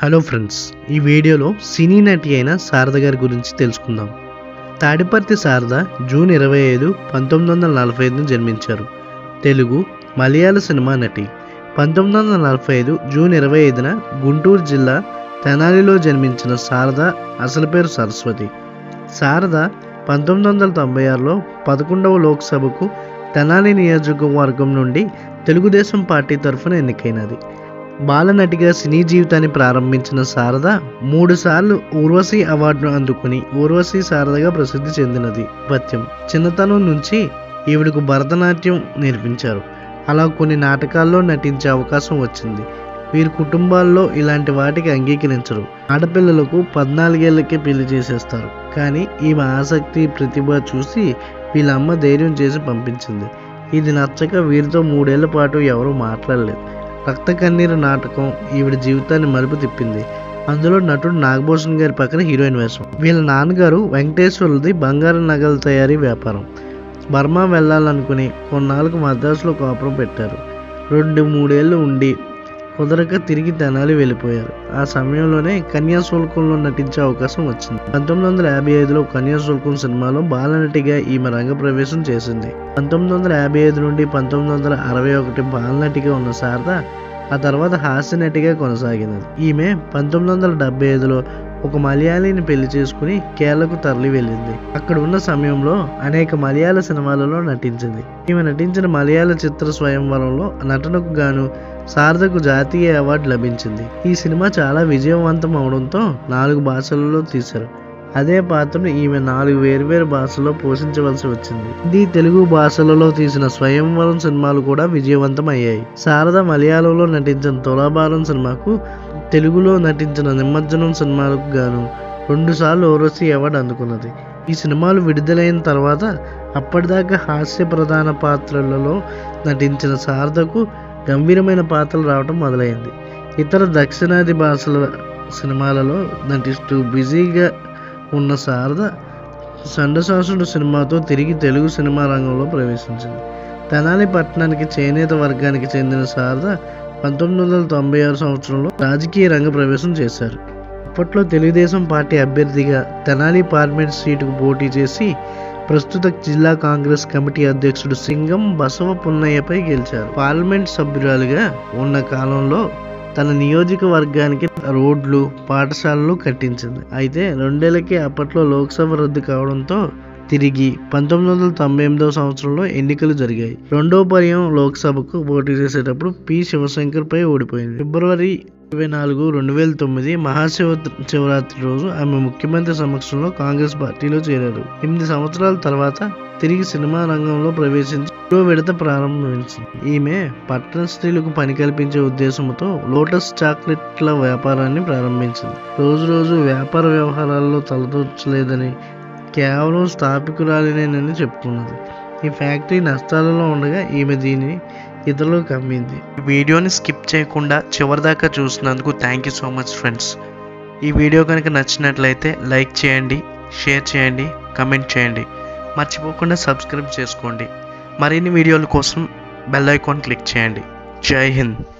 hello friends ఈ వీడియోలో సినీ నటి అయిన శారద గారి గురించి తెలుసుకుందాం తాడిపర్తి శారద జూన్ ఇరవై ఐదు పంతొమ్మిది వందల నలభై ఐదున జన్మించారు తెలుగు మలయాళ సినిమా నటి పంతొమ్మిది వందల నలభై ఐదు జూన్ ఇరవై ఐదున గుంటూరు జిల్లా తెనాలిలో జన్మించిన శారద అసలు పేరు సరస్వతి శారద పంతొమ్మిది వందల తొంభై ఆరులో పదకొండవ లోక్సభకు తెనాలి నియోజకవర్గం నుండి తెలుగుదేశం పార్టీ తరఫున ఎన్నికైనది బాలనటిగా సినీ జీవితాన్ని ప్రారంభించిన శారద మూడుసార్లు ఊర్వశి అవార్డును అందుకుని ఊర్వశి శారదగా ప్రసిద్ధి చెందినది పత్యం చిన్నతనం నుంచి ఈవిడకు భరతనాట్యం నేర్పించారు అలా కొన్ని నాటకాల్లో నటించే అవకాశం వచ్చింది వీరి కుటుంబాల్లో ఇలాంటి వాటికి అంగీకరించరు ఆడపిల్లలకు పద్నాలుగేళ్లకే పెళ్లి చేసేస్తారు కానీ ఈమె ఆసక్తి ప్రతిభ చూసి వీళ్ళ అమ్మ ధైర్యం చేసి పంపించింది ఇది నచ్చక వీరితో మూడేళ్ల పాటు ఎవరూ మాట్లాడలేదు రక్త కన్నీరు నాటకం ఈవిడ జీవితాన్ని మలుపు తిప్పింది అందులో నటుడు నాగభూషణ్ గారి పక్కన హీరోయిన్ వేషం వీళ్ళ నాన్నగారు వెంకటేశ్వర్లది బంగారు నగల తయారీ వ్యాపారం బర్మా వెళ్ళాలనుకుని కొన్నాళ్ళకు మద్రాసులో కాపురం పెట్టారు రెండు మూడేళ్ళు ఉండి కుదరక తిరిగి తెనాలి వెళ్ళిపోయారు ఆ సమయంలోనే కన్యాశుల్కంలో నటించే అవకాశం వచ్చింది పంతొమ్మిది వందల యాభై ఐదులో కన్యాశుల్కం సినిమాలో బాలనటిగా ఈమె రంగప్రవేశం చేసింది పంతొమ్మిది వందల యాభై ఐదు నుండి పంతొమ్మిది వందల అరవై ఒకటి బాలనటిగా ఉన్న శారద ఆ తర్వాత హాస్య నటిగా కొనసాగినది ఈమె పంతొమ్మిది వందల డెబ్బై ఐదులో ఒక మలయాళీని పెళ్లి చేసుకుని కేరళకు తరలి వెళ్ళింది అక్కడ ఉన్న సమయంలో అనేక మలయాళ సినిమాలలో నటించింది ఈమె నటించిన మలయాళ చిత్ర స్వయంవరంలో నటనకు గాను శారదకు జాతీయ అవార్డు లభించింది ఈ సినిమా చాలా విజయవంతం అవడంతో నాలుగు భాషలలో తీశారు అదే పాత్రను ఈమె నాలుగు వేర్వేరు భాషల్లో పోషించవలసి వచ్చింది హిందీ తెలుగు భాషలలో తీసిన స్వయంవరం సినిమాలు కూడా విజయవంతం అయ్యాయి శారద మలయాళంలో నటించిన తులాభారం సినిమాకు తెలుగులో నటించిన నిమజ్జనం సినిమాలకు గాను రెండుసార్లు ఓరసి అవార్డు అందుకున్నది ఈ సినిమాలు విడుదలైన తర్వాత అప్పటిదాకా హాస్య ప్రధాన పాత్రలలో నటించిన శారదకు గంభీరమైన పాత్రలు రావడం మొదలైంది ఇతర దక్షిణాది భాషల సినిమాలలో నటిస్తూ బిజీగా ఉన్న శారద సండశాసుడు సినిమాతో తిరిగి తెలుగు సినిమా రంగంలో ప్రవేశించింది తెనాలి పట్టణానికి చేనేత వర్గానికి చెందిన శారద పంతొమ్మిది వందల తొంభై ఆరు సంవత్సరంలో రాజకీయ రంగ ప్రవేశం చేశారు అప్పట్లో తెలుగుదేశం పార్టీ అభ్యర్థిగా తెనాలి పార్లమెంట్ సీటుకు పోటీ చేసి ప్రస్తుత జిల్లా కాంగ్రెస్ కమిటీ అధ్యక్షుడు సింగం బసవ పున్నయ్యపై గెలిచారు పార్లమెంట్ సభ్యురాలుగా ఉన్న కాలంలో తన నియోజకవర్గానికి రోడ్లు పాఠశాలలు కట్టించింది అయితే రెండేళ్లకే అప్పట్లో లోక్సభ రద్దు కావడంతో తిరిగి పంతొమ్మిది వందల తొంభై ఎనిమిదవ సంవత్సరంలో ఎన్నికలు జరిగాయి రెండో పర్యం లోక్సభకు పోటీ చేసేటప్పుడు పి శివశంకర్ పై ఓడిపోయింది ఫిబ్రవరి ఇరవై నాలుగు రెండు వేల తొమ్మిది మహాశివ శివరాత్రి రోజు ఆమె ముఖ్యమంత్రి సమక్షంలో కాంగ్రెస్ పార్టీలో చేరారు ఎనిమిది సంవత్సరాల తర్వాత తిరిగి సినిమా రంగంలో ప్రవేశించి రెండో విడత ప్రారంభించింది ఈమె పట్టణ స్త్రీలకు పని కల్పించే ఉద్దేశంతో లోటస్ చాక్లెట్ల వ్యాపారాన్ని ప్రారంభించింది రోజు రోజు వ్యాపార వ్యవహారాల్లో తలదూర్చలేదని కేవలం స్థాపికురాలినేనని చెప్పుకున్నది ఈ ఫ్యాక్టరీ నష్టాలలో ఉండగా ఈమె దీనిని ఇతరులకు అమ్మింది వీడియోని స్కిప్ చేయకుండా చివరిదాకా చూసినందుకు thank you so much friends ఈ వీడియో కనుక నచ్చినట్లయితే లైక్ చేయండి షేర్ చేయండి కమెంట్ చేయండి మర్చిపోకుండా సబ్స్క్రైబ్ చేసుకోండి మరిన్ని వీడియోల కోసం బెల్ ఐకాన్ క్లిక్ చేయండి జై హింద్